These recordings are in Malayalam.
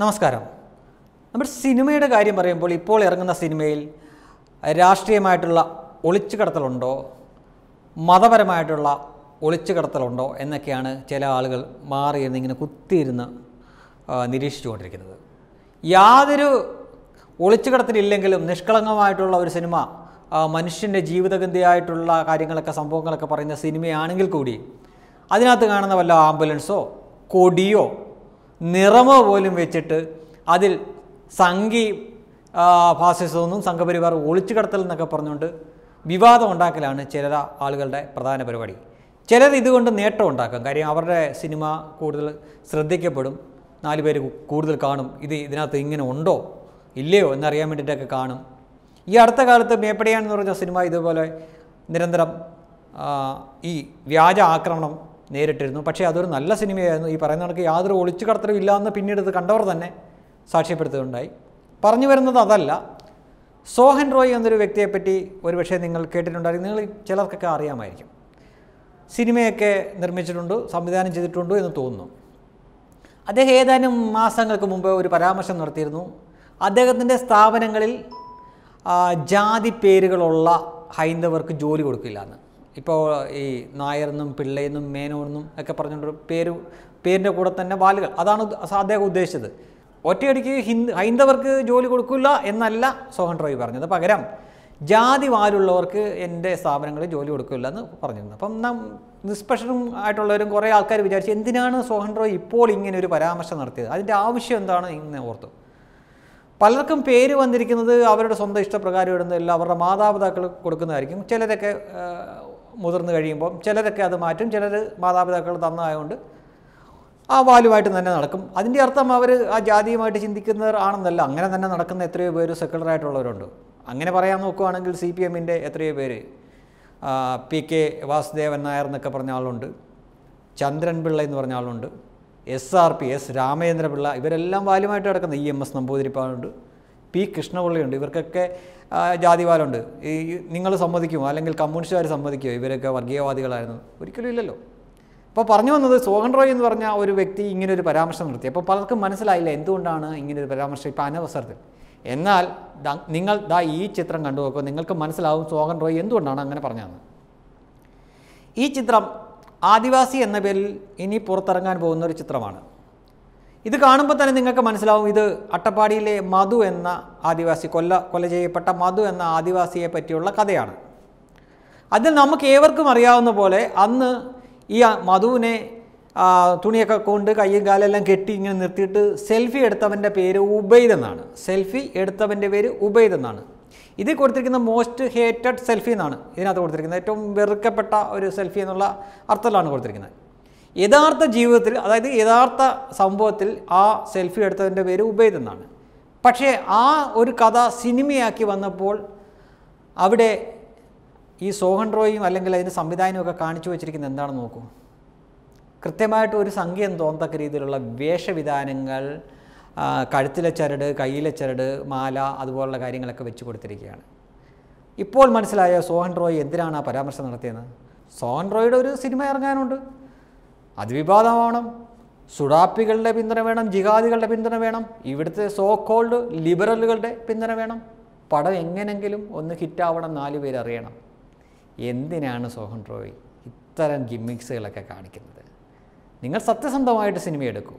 നമസ്കാരം നമ്മുടെ സിനിമയുടെ കാര്യം പറയുമ്പോൾ ഇപ്പോൾ ഇറങ്ങുന്ന സിനിമയിൽ രാഷ്ട്രീയമായിട്ടുള്ള ഒളിച്ചുകടത്തലുണ്ടോ മതപരമായിട്ടുള്ള ഒളിച്ചുകടത്തലുണ്ടോ എന്നൊക്കെയാണ് ചില ആളുകൾ മാറിയിരുന്ന് ഇങ്ങനെ കുത്തിയിരുന്ന് ആ, നിരീക്ഷിച്ചുകൊണ്ടിരിക്കുന്നത് യാതൊരു ഒളിച്ചുകടത്തിലില്ലെങ്കിലും നിഷ്കളങ്കമായിട്ടുള്ള ഒരു സിനിമ ആ, മനുഷ്യൻ്റെ ജീവിതഗന്ധിയായിട്ടുള്ള കാര്യങ്ങളൊക്കെ സംഭവങ്ങളൊക്കെ പറയുന്ന സിനിമയാണെങ്കിൽ കൂടി അതിനകത്ത് കാണുന്ന വല്ല ആംബുലൻസോ കൊടിയോ നിറമോ പോലും വെച്ചിട്ട് അതിൽ സംഘി ആ, ഫാസിസമെന്നും സംഘപരിവാർ ഒളിച്ചു കടത്തൽ എന്നൊക്കെ പറഞ്ഞുകൊണ്ട് വിവാദം ഉണ്ടാക്കലാണ് ചില ആളുകളുടെ പ്രധാന പരിപാടി ചിലർ ഇതുകൊണ്ട് നേട്ടം ഉണ്ടാക്കും കാര്യം അവരുടെ സിനിമ കൂടുതൽ ശ്രദ്ധിക്കപ്പെടും നാല് പേര് കൂടുതൽ കാണും ഇത് ഇതിനകത്ത് ഇങ്ങനെ ഉണ്ടോ ഇല്ലയോ എന്നറിയാൻ വേണ്ടിയിട്ടൊക്കെ കാണും ഈ അടുത്ത കാലത്ത് മേപ്പടിയാൻ എന്ന് പറഞ്ഞ സിനിമ ഇതുപോലെ നിരന്തരം ആ, ഈ വ്യാജ ആക്രമണം നേരിട്ടിരുന്നു പക്ഷേ അതൊരു നല്ല സിനിമയായിരുന്നു ഈ പറയുന്ന കണക്ക് യാതൊരു ഒളിച്ചു കടത്തലും ഇല്ല എന്ന് പിന്നീട് ഇത് കണ്ടവർ തന്നെ സാക്ഷ്യപ്പെടുത്തുകയുണ്ടായി പറഞ്ഞു വരുന്നത് അതല്ല സോഹൻ റോയ് എന്നൊരു വ്യക്തിയെപ്പറ്റി ഒരുപക്ഷെ നിങ്ങൾ കേട്ടിട്ടുണ്ടായിരിക്കും നിങ്ങൾ ചിലർക്കൊക്കെ അറിയാമായിരിക്കും സിനിമയൊക്കെ നിർമ്മിച്ചിട്ടുണ്ട് സംവിധാനം ചെയ്തിട്ടുണ്ട് എന്ന് തോന്നുന്നു അദ്ദേഹം ഏതാനും മാസങ്ങൾക്ക് മുമ്പ് ഒരു പരാമർശം നടത്തിയിരുന്നു അദ്ദേഹത്തിൻ്റെ സ്ഥാപനങ്ങളിൽ ആ, ജാതി പേരുകളുള്ള ഹൈന്ദവർക്ക് ജോലി കൊടുക്കില്ല എന്ന് ഇപ്പോൾ ഈ നായർന്നും പിള്ളയെന്നും മേനോന്നും ഒക്കെ പറഞ്ഞുകൊണ്ട് പേര് പേരിൻ്റെ കൂടെ തന്നെ വാലുകൾ അതാണ് ഉദ്ദ- അദ്ദേഹം ഉദ്ദേശിച്ചത് ഒറ്റയടിക്ക് ഹിന്ദു ഹൈന്ദവർക്ക് ജോലി കൊടുക്കില്ല എന്നല്ല സോഹൻ റോയ് പറഞ്ഞത് പകരം ജാതി വാലുള്ളവർക്ക് എൻ്റെ സ്ഥാപനങ്ങളിൽ ജോലി കൊടുക്കില്ല എന്ന് പറഞ്ഞിരുന്നു അപ്പം നാം നിഷ്പക്ഷനും ആയിട്ടുള്ളവരും കുറേ ആൾക്കാർ വിചാരിച്ചു എന്തിനാണ് സോഹൻ റോയ് ഇപ്പോൾ ഇങ്ങനെ ഒരു പരാമർശം നടത്തിയത് അതിൻ്റെ ആവശ്യം എന്താണ് എന്ന് ഓർത്തു പലർക്കും പേര് വന്നിരിക്കുന്നത് അവരുടെ സ്വന്തം ഇഷ്ടപ്രകാരം ഇടുന്നതല്ല അവരുടെ മാതാപിതാക്കൾ കൊടുക്കുന്നതായിരിക്കും ചിലരൊക്കെ ആ, മുതിർന്നു കഴിയുമ്പോൾ ചിലരൊക്കെ അത് മാറ്റും ചിലർ മാതാപിതാക്കൾ തന്നതായതുകൊണ്ട് ആ വാലുമായിട്ട് തന്നെ നടക്കും അതിൻ്റെ അർത്ഥം അവർ ആ ജാതിയുമായിട്ട് ചിന്തിക്കുന്നവർ ആണെന്നല്ല അങ്ങനെ തന്നെ നടക്കുന്ന എത്രയോ പേര് സെക്കുലർ ആയിട്ടുള്ളവരുണ്ട് അങ്ങനെ പറയാൻ നോക്കുവാണെങ്കിൽ സി പി എമ്മിൻ്റെ എത്രയോ പേര് ആ, പി കെ വാസുദേവൻ നായർ എന്നൊക്കെ പറഞ്ഞ ആളുണ്ട് ചന്ദ്രൻ പിള്ള എന്ന് പറഞ്ഞ ആളുണ്ട് S R P S Ramachandra Pillai ഇവരെല്ലാം വാലുമായിട്ട് കിടക്കുന്ന ഇ എം എസ് നമ്പൂതിരിപ്പാടുണ്ട് പി കൃഷ്ണപിള്ളയുണ്ട് ഇവർക്കൊക്കെ ആ, ജാതിവാലുണ്ട് ഈ നിങ്ങൾ സമ്മതിക്കുമോ അല്ലെങ്കിൽ കമ്മ്യൂണിസ്റ്റുകാർ സമ്മതിക്കുമോ ഇവരൊക്കെ വർഗീയവാദികളായിരുന്നു ഒരിക്കലും ഇല്ലല്ലോ അപ്പോൾ പറഞ്ഞു വന്നത് സോഹൻ റോയ് എന്ന് പറഞ്ഞ ഒരു വ്യക്തി ഇങ്ങനെ ഒരു പരാമർശം നടത്തി അപ്പോൾ പലർക്കും മനസ്സിലായില്ല എന്തുകൊണ്ടാണ് ഇങ്ങനെ ഒരു പരാമർശം ഇപ്പോൾ അനവസരത്തിൽ എന്നാൽ ദാ- നിങ്ങൾ ദാ ഈ ചിത്രം കണ്ടു നോക്കുമ്പോൾ നിങ്ങൾക്ക് മനസ്സിലാവും സോഹൻ റോയ് എന്തുകൊണ്ടാണ് അങ്ങനെ പറഞ്ഞതെന്ന് ഈ ചിത്രം ആദിവാസി എന്ന പേരിൽ ഇനി പുറത്തിറങ്ങാൻ പോകുന്ന ഒരു ചിത്രമാണ് ഇത് കാണുമ്പോൾ തന്നെ നിങ്ങൾക്ക് മനസ്സിലാവും ഇത് അട്ടപ്പാടിയിലെ മധു എന്ന ആദിവാസി കൊല്ല കൊല ചെയ്യപ്പെട്ട മധു എന്ന ആദിവാസിയെ പറ്റിയുള്ള കഥയാണ് അതിൽ നമുക്ക് ഏവർക്കും അറിയാവുന്ന പോലെ അന്ന് ഈ ആ മധുവിനെ ആ, തുണിയൊക്കെ കൊണ്ട് കയ്യും കാലെല്ലാം കെട്ടി ഇങ്ങനെ നിർത്തിയിട്ട് സെൽഫി എടുത്തവൻ്റെ പേര് ഉബൈദ് എന്നാണ് സെൽഫി എടുത്തവൻ്റെ പേര് ഉബൈദ് എന്നാണ് ഇത് കൊടുത്തിരിക്കുന്ന മോസ്റ്റ് ഹേറ്റഡ് സെൽഫി എന്നാണ് ഇതിനകത്ത് കൊടുത്തിരിക്കുന്നത് ഏറ്റവും വെറുക്കപ്പെട്ട ഒരു സെൽഫി എന്നുള്ള അർത്ഥത്തിലാണ് കൊടുത്തിരിക്കുന്നത് യഥാർത്ഥ ജീവിതത്തിൽ അതായത് യഥാർത്ഥ സംഭവത്തിൽ ആ സെൽഫി എടുത്തവൻ്റെ പേര് ഉബൈദ് എന്നാണ് പക്ഷേ ആ ഒരു കഥ സിനിമയാക്കി വന്നപ്പോൾ അവിടെ ഈ സോഹൻ റോയും അല്ലെങ്കിൽ അതിൻ്റെ സംവിധാനവും ഒക്കെ കാണിച്ചു വെച്ചിരിക്കുന്നത് എന്താണെന്ന് നോക്കൂ കൃത്യമായിട്ട് ഒരു സംഖ്യം തോന്നത്തക്ക രീതിയിലുള്ള വേഷവിധാനങ്ങൾ ആ, കഴുത്തിലെ ചരട് കയ്യിലെ ചരട് മാല അതുപോലുള്ള കാര്യങ്ങളൊക്കെ വെച്ച് കൊടുത്തിരിക്കുകയാണ് ഇപ്പോൾ മനസ്സിലായ സോഹൻ റോയ് എന്തിനാണ് ആ പരാമർശം നടത്തിയത് സോഹൻ റോയുടെ ഒരു സിനിമ ഇറങ്ങാനുണ്ട് അത് വിവാദമാവണം സുഡാപ്പികളുടെ പിന്തുണ വേണം ജിഹാദികളുടെ പിന്തുണ വേണം ഇവിടുത്തെ സോ കോൾഡ് ലിബറലുകളുടെ പിന്തുണ വേണം പടം എങ്ങനെങ്കിലും ഒന്ന് ഹിറ്റാവണം നാല് പേര് അറിയണം എന്തിനാണ് സോഹൻ റോയ് ഇത്തരം ഗിമ്മിക്സുകളൊക്കെ കാണിക്കുന്നത് നിങ്ങൾ സത്യസന്ധമായിട്ട് സിനിമ എടുക്കൂ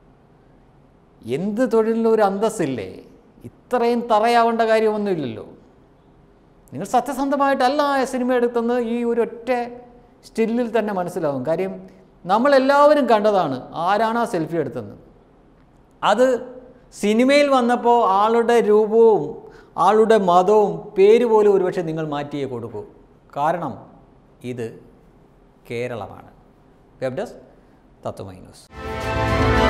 എന്ത് തൊഴിലിനും ഒരു അന്തസ്സില്ലേ ഇത്രയും തറയാവേണ്ട കാര്യമൊന്നുമില്ലല്ലോ നിങ്ങൾ സത്യസന്ധമായിട്ടല്ല ആ സിനിമ എടുത്തെന്ന് ഈ ഒരു ഒറ്റ സ്റ്റില്ലിൽ തന്നെ മനസ്സിലാവും കാര്യം നമ്മളെല്ലാവരും കണ്ടതാണ് ആരാണ് ആ സെൽഫി എടുത്തതെന്ന് അത് സിനിമയിൽ വന്നപ്പോൾ ആളുടെ രൂപവും ആളുടെ മതവും പേര് പോലും ഒരുപക്ഷെ നിങ്ങൾ മാറ്റിയേ കൊടുക്കൂ കാരണം ഇത് കേരളമാണ് വെബ് ഡെസ്ക് തത്വമൈ ന്യൂസ്